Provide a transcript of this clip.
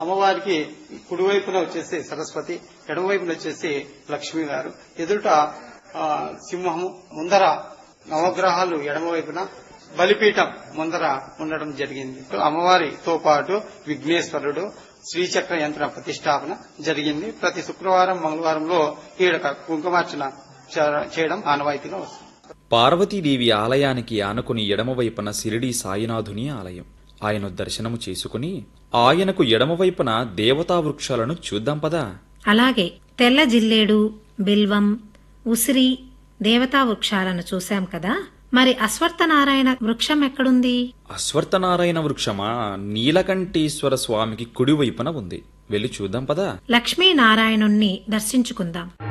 అమ్మవారికి కుడివైపున వచ్చేసి సరస్వతి ఎడమవైపున వచ్చేసి లక్ష్మి గారు ఎదుట ఆ, సింహము ముందర నవగ్రహాలు ఎడమవైపున బలిపీఠం ముందర ఉండడం జరిగింది అమ్మవారితో పాటు విఘ్నేశ్వరుడు శ్రీచక్ర యంత్ర ప్రతిష్టాపన జరిగింది ప్రతి శుక్రవారం మంగళవారంలో ఈడక కుంకుమార్చన చే- చేయడం ఆనవాయితీగా వస్తుంది పార్వతీదేవి ఆలయానికి ఆనుకుని ఎడమవైపున సిరిడి సాయినాథుని ఆలయం ఆయన దర్శనము చేసుకుని ఆయనకు ఎడమవైపున దేవతా వృక్షాలను చూద్దాం పదా అలాగే తెల్ల జిల్లేడు బిల్వం ఉసిరి దేవతా వృక్షాలను చూశాం కదా మరి అశ్వత్థనారాయణ వృక్షం ఎక్కడుంది అశ్వత్థనారాయణ వృక్షమా నీలకంఠేశ్వర స్వామికి కుడివైపున ఉంది వెళ్ళి చూద్దాం పదా లక్ష్మీనారాయణుణ్ణి దర్శించుకుందాం